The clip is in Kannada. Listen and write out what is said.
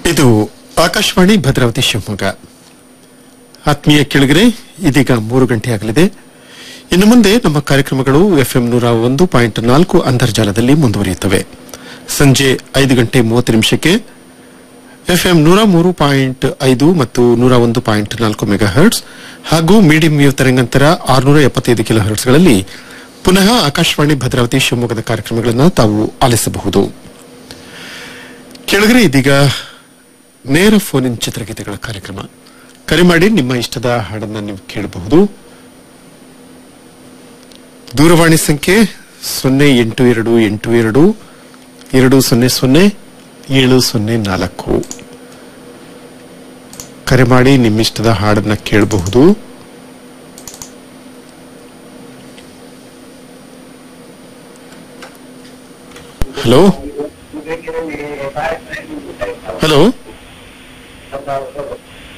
ಇದು ಆಕಾಶವಾಣಿ ಭದ್ರಾವತಿ ಶಿವಮೊಗ್ಗ ಆತ್ಮೀಯ ಕೆಳಗರೆ ಇದೀಗ ಮೂರು ಗಂಟೆ ಆಗಲಿದೆ ಇನ್ನು ಮುಂದೆ ನಮ್ಮ ಕಾರ್ಯಕ್ರಮಗಳು ಎಫ್ಎಂ ನೂರ ಒಂದು ಪಾಯಿಂಟ್ ನಾಲ್ಕು ಅಂತರ್ಜಾಲದಲ್ಲಿ ಮುಂದುವರಿಯುತ್ತವೆ ಸಂಜೆ ಐದು ಗಂಟೆ ಮೂವತ್ತು ನಿಮಿಷಕ್ಕೆ ಎಫ್ಎಂ ನೂರ ಮೂರು ಪಾಯಿಂಟ್ ಐದು ಮತ್ತು ನೂರ ಒಂದು ಪಾಯಿಂಟ್ ನಾಲ್ಕು ಮೆಗಾ ಹರ್ಟ್ಸ್ ಹಾಗೂ ಮೀಡಿಯಂ ವೇವ್ ತರಂಗಾಂತರ ಆರುನೂರ ಎಪ್ಪತ್ತೈದು ಕಿಲೋ ಹರ್ಟ್ಸ್ಗಳಲ್ಲಿ ಪುನಃ ಆಕಾಶವಾಣಿ ಭದ್ರಾವತಿ ಶಿವಮೊಗ್ಗದ ಕಾರ್ಯಕ್ರಮಗಳನ್ನು ತಾವು ಆಲಿಸಬಹುದು ಕೆಳಗರೆ ಇದೀಗ ನೇರ ಫೋನ್ ಇನ್ ಚಿತ್ರಗೀತೆಗಳ ಕಾರ್ಯಕ್ರಮ ಕರೆ ಮಾಡಿ ನಿಮ್ಮ ಇಷ್ಟದ ಹಾಡನ್ನ ನೀವು ಕೇಳಬಹುದು ದೂರವಾಣಿ ಸಂಖ್ಯೆ ಸೊನ್ನೆ ಎಂಟು ಎರಡು ಎಂಟು ಎರಡು ಎರಡು ಸೊನ್ನೆ ಸೊನ್ನೆ ಏಳು ಸೊನ್ನೆ ನಾಲ್ಕು ಕರೆ ಮಾಡಿ ನಿಮ್ಮಿಷ್ಟದ ಹಾಡನ್ನ ಕೇಳಬಹುದು ಹಲೋ ಹಲೋ